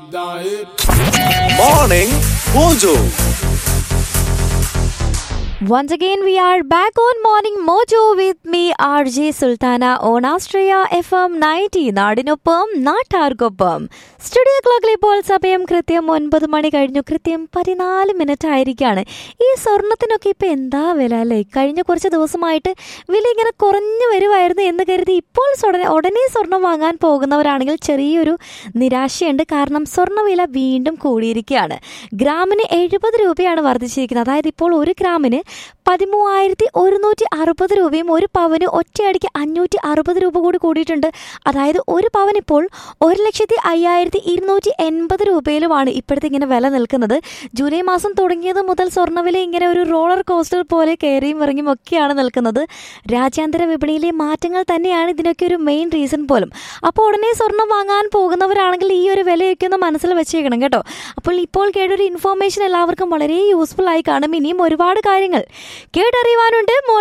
Morning Mojo. Once again, we are back on Morning Mojo with me, RJ Sultana, on Australia FM 90. നാടിനൊപ്പം നാട്ടാർക്കൊപ്പം studio ക്ലോക്കിൽ ഇപ്പോൾ സമയം കൃത്യം ഒൻപത് മണി കഴിഞ്ഞു കൃത്യം പതിനാല് മിനിറ്റ് ആയിരിക്കാണ് ഈ സ്വർണത്തിനൊക്കെ ഇപ്പം എന്താ വില അല്ലേ കഴിഞ്ഞ കുറച്ച് ദിവസമായിട്ട് വില ഇങ്ങനെ കുറഞ്ഞു വരുമായിരുന്നു എന്ന് കരുതി ഇപ്പോൾ ഉടനെ ഉടനെ സ്വർണം വാങ്ങാൻ പോകുന്നവരാണെങ്കിൽ ചെറിയൊരു നിരാശയുണ്ട് കാരണം സ്വർണ്ണവില വീണ്ടും കൂടിയിരിക്കുകയാണ് ഗ്രാമിന് എഴുപത് രൂപയാണ് വർദ്ധിച്ചിരിക്കുന്നത് അതായത് ഇപ്പോൾ ഒരു ഗ്രാമിന് പതിമൂവായിരത്തി ഒരുന്നൂറ്റി അറുപത് രൂപയും ഒരു പവന് ഒറ്റയടിക്ക് അഞ്ഞൂറ്റി അറുപത് രൂപ കൂടി കൂടിയിട്ടുണ്ട് അതായത് ഒരു പവൻ ഇപ്പോൾ ഒരു ലക്ഷത്തി അയ്യായിരത്തി ഇരുന്നൂറ്റി എൺപത് രൂപയിലുമാണ് ഇപ്പോഴത്തെ ഇങ്ങനെ വില നിൽക്കുന്നത് ജൂലൈ മാസം തുടങ്ങിയത് മുതൽ സ്വർണ്ണവില ഇങ്ങനെ ഒരു റോളർ കോസ്റ്റർ പോലെ കയറിയും ഇറങ്ങിയും ഒക്കെയാണ് നിൽക്കുന്നത് രാജ്യാന്തര വിപണിയിലെ മാറ്റങ്ങൾ തന്നെയാണ് ഇതിനൊക്കെ ഒരു മെയിൻ റീസൺ പോലും അപ്പോൾ ഉടനെ സ്വർണം വാങ്ങാൻ പോകുന്നവരാണെങ്കിൽ ഈ ഒരു വിലയൊക്കെ ഒന്ന് മനസ്സിൽ വെച്ചേക്കണം കേട്ടോ അപ്പോൾ ഇപ്പോൾ കേട്ടൊരു ഇൻഫോർമേഷൻ എല്ലാവർക്കും വളരെ യൂസ്ഫുൾ ആയി കാണും ഇനിയും ഒരുപാട് കാര്യങ്ങൾ കേട്ടറിയുവാനുണ്ട്